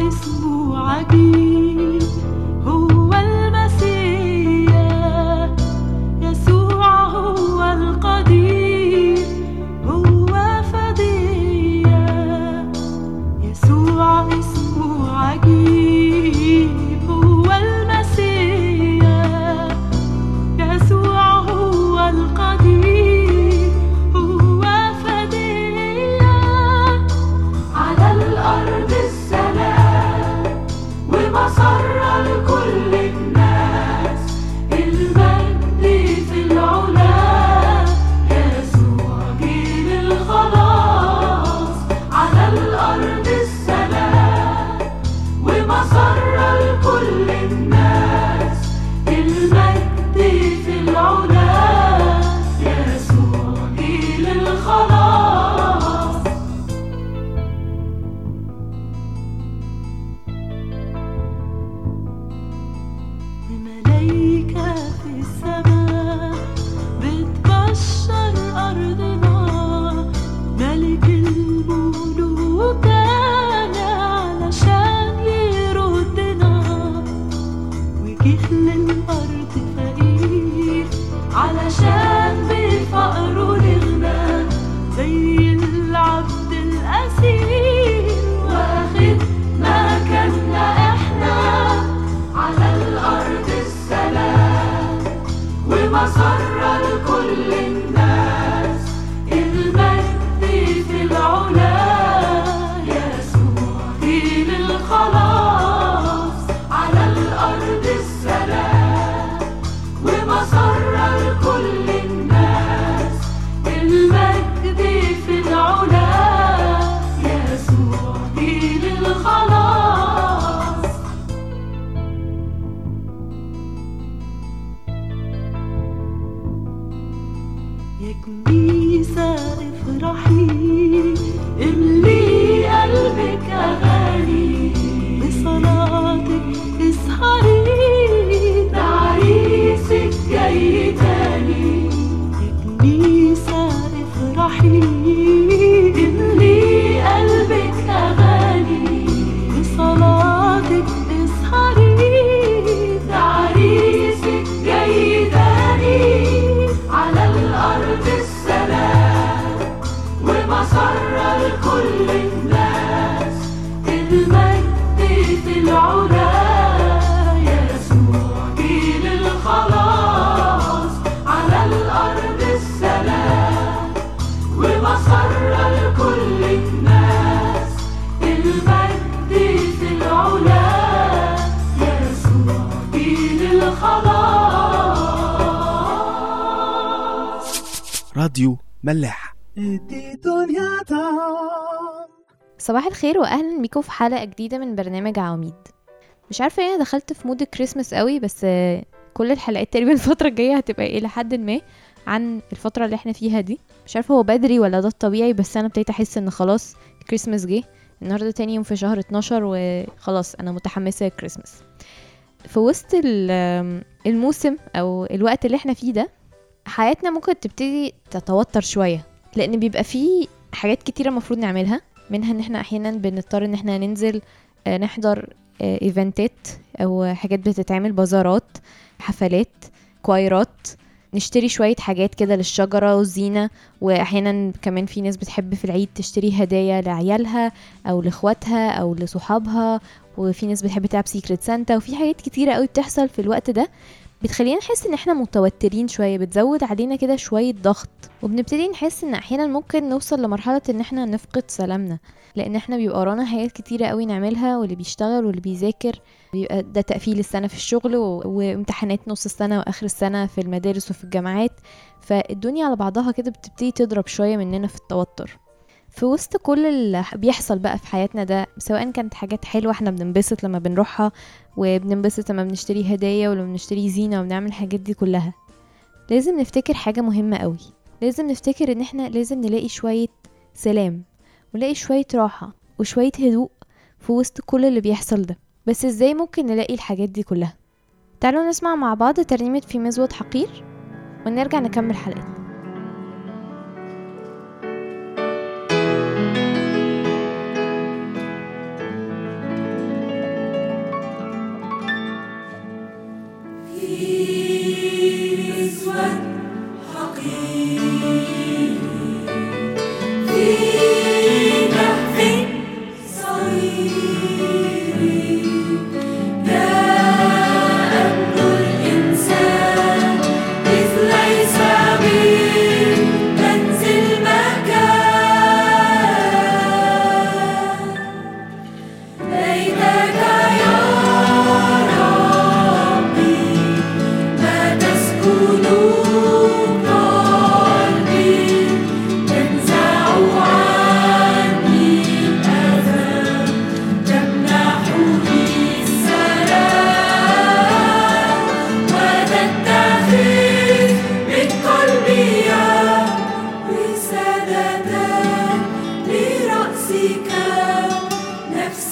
اسمه عجيب هو المسيح يسوع هو القدير هو فدية يسوع اسمه عجيب هو المسيح يسوع هو القدير هو فدية على الأرض السلام ومسرة لكل الناس المجد في العلا يسوع جيل الخلاص على الأرض السلام ومسرة لكل الناس المجد في العلا يسوع جيل الخلاص وملايكة في السماء بتبشر أرضنا ملك الملوك جانا علشان يردنا وجه للأرض فقير علشان بفقره نغنى زي العبد الأسير واخد مكاننا احنا على الأرض السلام ومسرة لكل الناس المجد في العلا يسوع جيل الخلاص على الأرض السلام ومسرة لكل الناس المجد في العلا يسوع جيل الخلاص يا كنيسة افرحي املي قلبك أغاني بصلاتك اسهري ده عريسك جاي تاني يا كنيسة افرحي املي قلبك أغاني بصلاتك اسهري ده عريسك جاي تاني على الأرض السلام ومسرة لكل الناس المجد في العلا يسوع جيل الخلاص على الأرض السلام ومسرة لكل الناس المجد في العلا يسوع جيل الخلاص راديو ملاح صباح الخير واهلا بيكم في حلقه جديده من برنامج عواميد مش عارفه ايه أنا دخلت في مود الكريسماس قوي بس آه، كل الحلقات تقريبا الفتره الجايه هتبقى الى حد ما عن الفتره اللي احنا فيها دي مش عارفه هو بدري ولا ده الطبيعي بس انا ابتديت احس ان خلاص الكريسماس جه النهارده تاني يوم في شهر 12 وخلاص انا متحمسه للكريسماس في وسط ال- آم، الموسم او الوقت اللي احنا فيه ده حياتنا ممكن تبتدي تتوتر شويه لان بيبقى فيه حاجات كتيره المفروض نعملها منها ان احنا احيانا بنضطر ان احنا ننزل آه، نحضر آه، ايفنتات او حاجات بتتعمل بازارات حفلات كوايرات نشتري شوية حاجات كده للشجرة والزينة وأحيانا كمان في ناس بتحب في العيد تشتري هدايا لعيالها أو لإخواتها أو لصحابها وفي ناس بتحب تلعب سيكريت سانتا وفي حاجات كتيرة قوي بتحصل في الوقت ده بتخلينا نحس ان احنا متوترين شوية بتزود علينا كده شوية ضغط وبنبتدي نحس ان احيانا ممكن نوصل لمرحلة ان احنا نفقد سلامنا لان احنا بيبقى ورانا حاجات كتيرة قوي نعملها واللي بيشتغل واللي بيذاكر بيبقى ده تقفيل السنة في الشغل و... وامتحانات نص السنة واخر السنة في المدارس وفي الجامعات فالدنيا على بعضها كده بتبتدي تضرب شوية مننا في التوتر في وسط كل اللي بيحصل بقى في حياتنا ده سواء كانت حاجات حلوة احنا بننبسط لما بنروحها وبننبسط لما بنشتري هدايا ولما بنشتري زينة وبنعمل الحاجات دي كلها لازم نفتكر حاجة مهمة قوي لازم نفتكر ان احنا لازم نلاقي شوية سلام ونلاقي شوية راحة وشوية هدوء في وسط كل اللي بيحصل ده بس ازاي ممكن نلاقي الحاجات دي كلها تعالوا نسمع مع بعض ترنيمة في مزود حقير ونرجع نكمل حلقتنا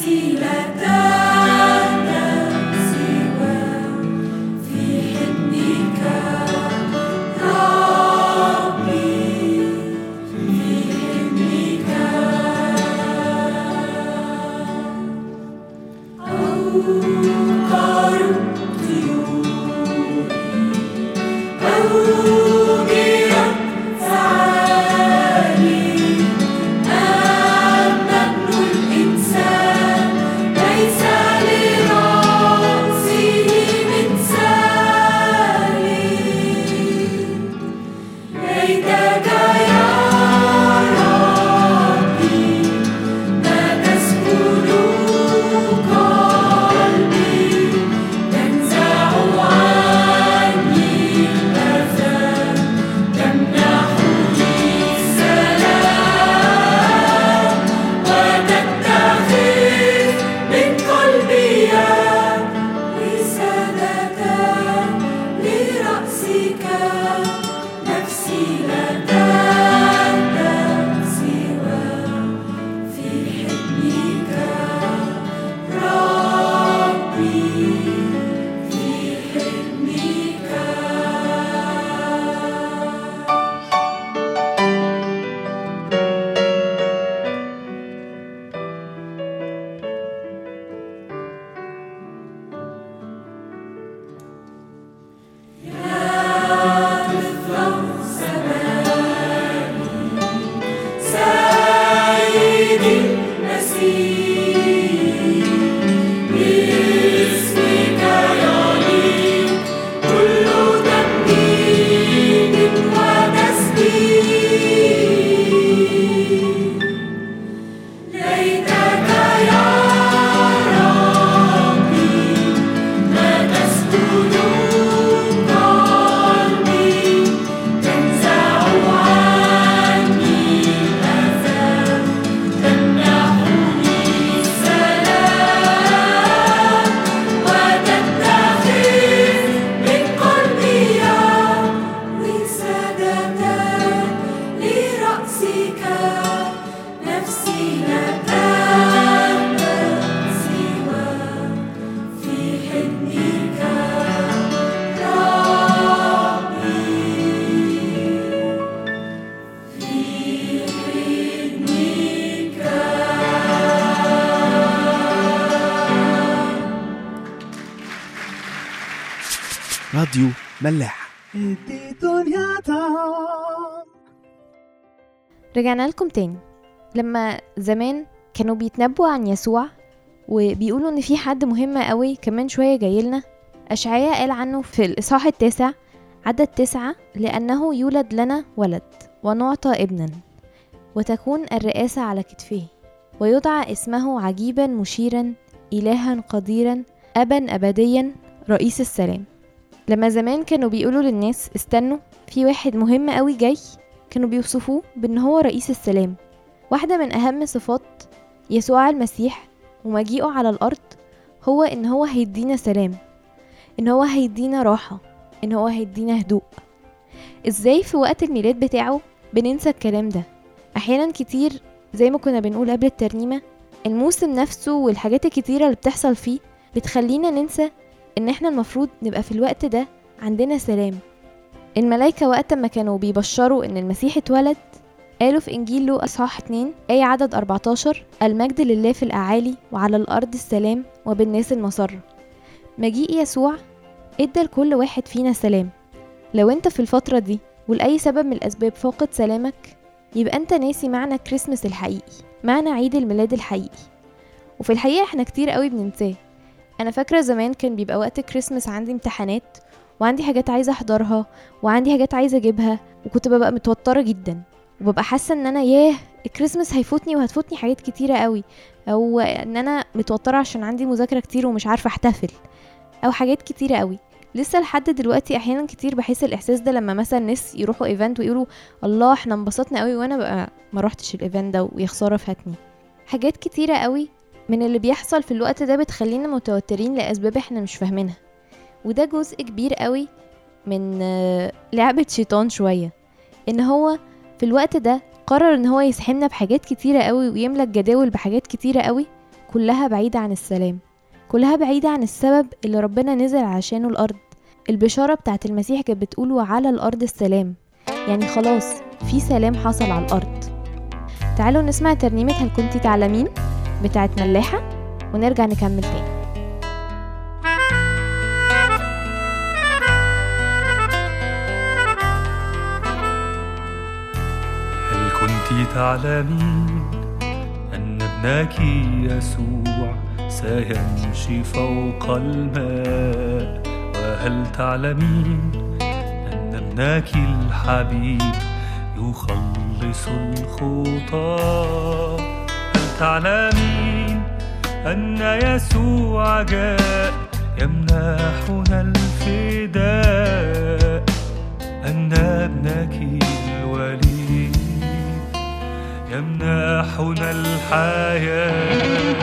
نفسي لا تعلم سوى في حضنك ربي في حضنك أوقار طيوري أوجرت فعالي أما ابن الإنسان ليس لرأسه مثالي ليتك يا ربي ما تسكن قلبي تنزع عني الأذى تمنحني السلام وتتخذ من قلبي وسادة لرأسك نفسي لا تعلم سوى في حضنك ربي في حضنك سيدي المسيح باسمك يعلي كل تمجيد وتسبيح ليتك يا ربي ما تسكن قلبي تنزع عني الأذى تمنحني السلام وتتخذ من قلبي وسادة لرأسك نفسي لا تعلم سوى في حضنك ربي في حضنك راديو ملاح رجعنا لكم تاني لما زمان كانوا بيتنبوا عن يسوع وبيقولوا ان في حد مهم قوي كمان شوية جايلنا أشعياء قال عنه في الإصحاح التاسع عدد تسعة لأنه يولد لنا ولد ونعطى ابنا وتكون الرئاسة على كتفه ويدعى اسمه عجيبا مشيرا إلها قديرا أبا أبديا رئيس السلام لما زمان كانوا بيقولوا للناس استنوا في واحد مهم قوي جاي كانوا بيوصفوه بان هو رئيس السلام واحدة من أهم صفات يسوع المسيح ومجيئه على الأرض هو إن هو هيدينا سلام إن هو هيدينا راحة إن هو هيدينا هدوء إزاي في وقت الميلاد بتاعه بننسى الكلام ده أحيانا كتير زي ما كنا بنقول قبل الترنيمة الموسم نفسه والحاجات الكتيرة اللي بتحصل فيه بتخلينا ننسى إن إحنا المفروض نبقى في الوقت ده عندنا سلام الملايكة وقت ما كانوا بيبشروا إن المسيح اتولد قالوا في إنجيل لوقا إصحاح 2 آية عدد 14 المجد لله في الأعالي وعلى الأرض السلام وبالناس المسرة مجيء يسوع ادى لكل واحد فينا سلام لو انت في الفترة دي ولأي سبب من الأسباب فاقد سلامك يبقى انت ناسي معنى كريسمس الحقيقي معنى عيد الميلاد الحقيقي وفي الحقيقة احنا كتير قوي بننساه انا فاكرة زمان كان بيبقى وقت كريسمس عندي امتحانات وعندي حاجات عايزة احضرها وعندي حاجات عايزة اجيبها وكنت ببقى متوترة جدا وببقى حاسة ان انا ياه الكريسماس هيفوتني وهتفوتني حاجات كتيرة قوي او ان انا متوترة عشان عندي مذاكرة كتير ومش عارفة احتفل او حاجات كتيرة قوي لسه لحد دلوقتي احيانا كتير بحس الاحساس ده لما مثلا ناس يروحوا ايفنت ويقولوا الله احنا انبسطنا قوي وانا بقى ما روحتش الايفنت ده ويا خساره فاتني حاجات كتيره قوي من اللي بيحصل في الوقت ده بتخلينا متوترين لاسباب احنا مش فاهمينها وده جزء كبير قوي من آه، لعبه شيطان شويه ان هو في الوقت ده قرر ان هو يسحمنا بحاجات كتيره قوي ويملى الجداول بحاجات كتيره قوي كلها بعيدة عن السلام كلها بعيدة عن السبب اللي ربنا نزل عشانه الأرض البشارة بتاعت المسيح كانت بتقول وعلى الأرض السلام يعني خلاص في سلام حصل على الأرض تعالوا نسمع ترنيمة هل كنتي تعلمين بتاعت ملاحة ونرجع نكمل تاني هل كنت تعلمين أن ابنك يسوع سيمشي فوق الماء وهل تعلمين أن ابنك الحبيب يخلص الخطى هل تعلمين أن يسوع جاء يمنحنا الفداء أن ابنك الولي يمنحنا الحياة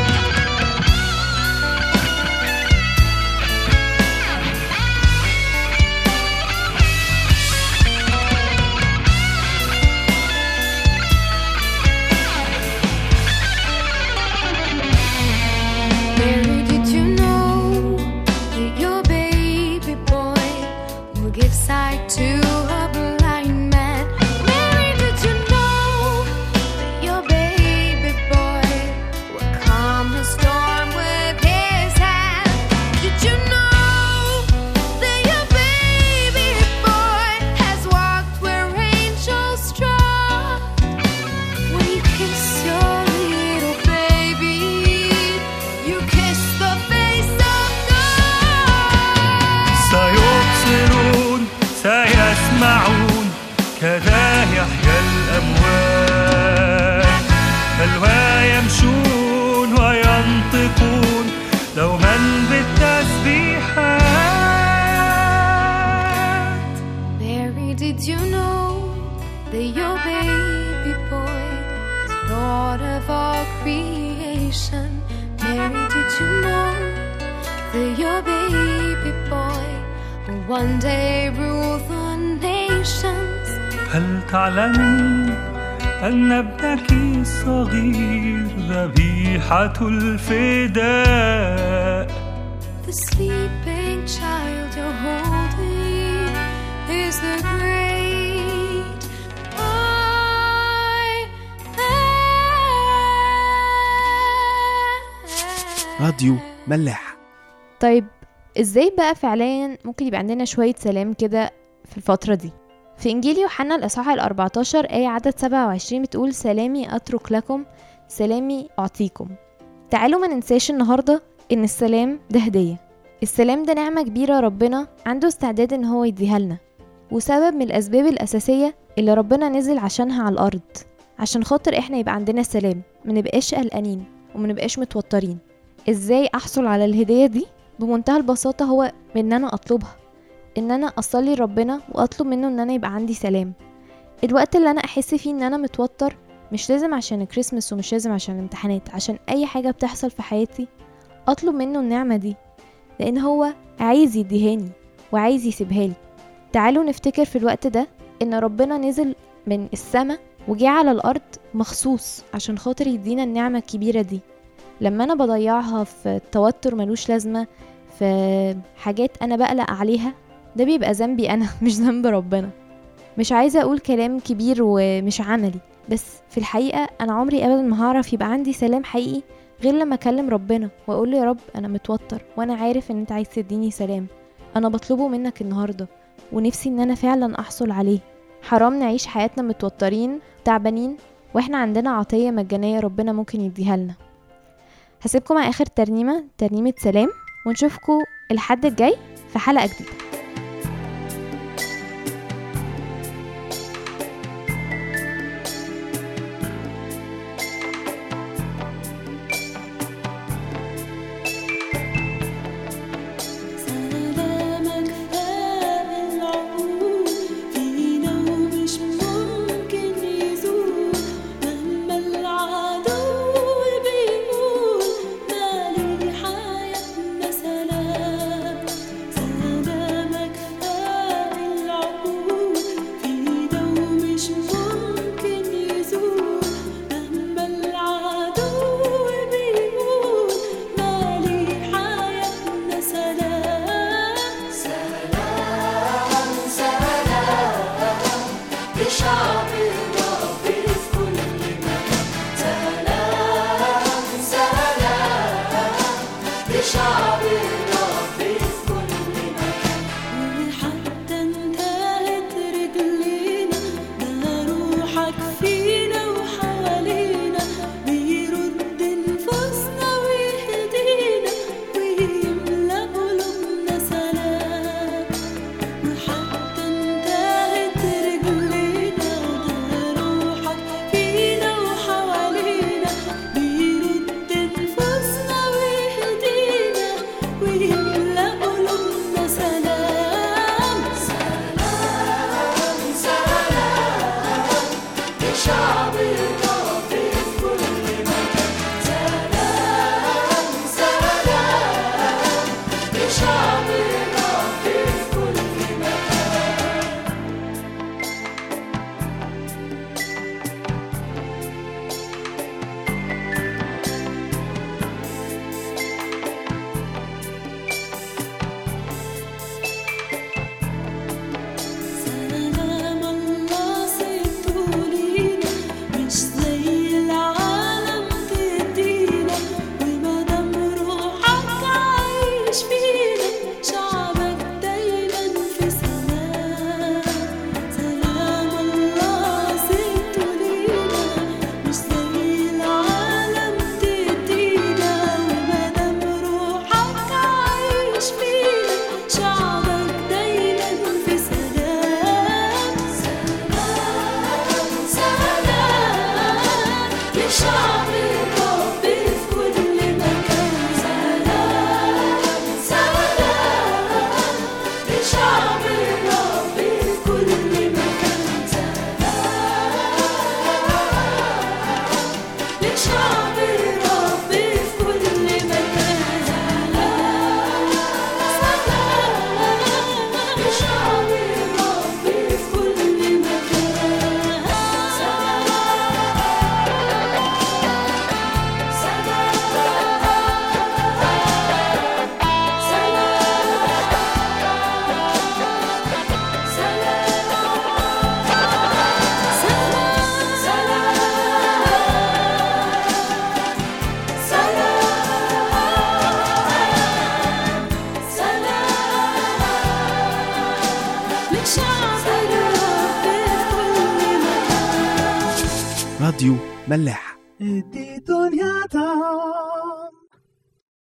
Mary, did you know that your baby boy will give sight to a blind man? Mary, did you know that your baby boy will calm the storm with his hand? Did you know that your baby boy has walked where angels trod? When you kiss your little baby, you kiss the face of God. سيبصرون سيسمعون كذا يحيا الأموات بل ويمشون وينطقون دوما بالتسبيحات Mary, did you know that your baby boy is Lord of all creation? Mary, did you know that your baby boy will one day rule the nations? هل تعلمين أن ابنك الصغير ذبيحة الفداء The sleeping child you're holding is the great I am. راديو ملاح طيب ازاي بقى فعليا ممكن يبقى عندنا شوية سلام كده في الفترة دي في إنجيل يوحنا الإصحاح ال 14 آية عدد 27 بتقول سلامي أترك لكم سلامي أعطيكم تعالوا ما ننساش النهاردة إن السلام ده هدية السلام ده نعمة كبيرة ربنا عنده استعداد إن هو يديها لنا وسبب من الأسباب الأساسية اللي ربنا نزل عشانها على الأرض عشان خاطر إحنا يبقى عندنا سلام منبقاش قلقانين ومنبقاش متوترين إزاي أحصل على الهدية دي بمنتهى البساطة هو إن أنا أطلبها إن أنا أصلي ربنا وأطلب منه إن أنا يبقى عندي سلام الوقت اللي أنا أحس فيه إن أنا متوتر مش لازم عشان الكريسماس ومش لازم عشان الامتحانات عشان أي حاجة بتحصل في حياتي أطلب منه النعمة دي لأن هو عايز يديهاني وعايز يسيبها لي تعالوا نفتكر في الوقت ده إن ربنا نزل من السماء وجه على الأرض مخصوص عشان خاطر يدينا النعمة الكبيرة دي لما أنا بضيعها في توتر ملوش لازمة في حاجات أنا بقلق عليها ده بيبقى ذنبي أنا مش ذنب ربنا مش عايزة أقول كلام كبير ومش عملي بس في الحقيقة أنا عمري أبدا ما هعرف يبقى عندي سلام حقيقي غير لما أكلم ربنا وأقول له يا رب أنا متوتر وأنا عارف إن أنت عايز تديني سلام أنا بطلبه منك النهاردة ونفسي إن أنا فعلا أحصل عليه حرام نعيش حياتنا متوترين تعبانين واحنا عندنا عطية مجانية ربنا ممكن يديها لنا هسيبكم مع آخر ترنيمة ترنيمة سلام ونشوفكم الحد الجاي في حلقة جديدة سلامك فاق العقول فينا ومش ممكن يزول مهما العدو بيقول مالي حياتنا سلام سلامك راديو ملاح دي دنيا تا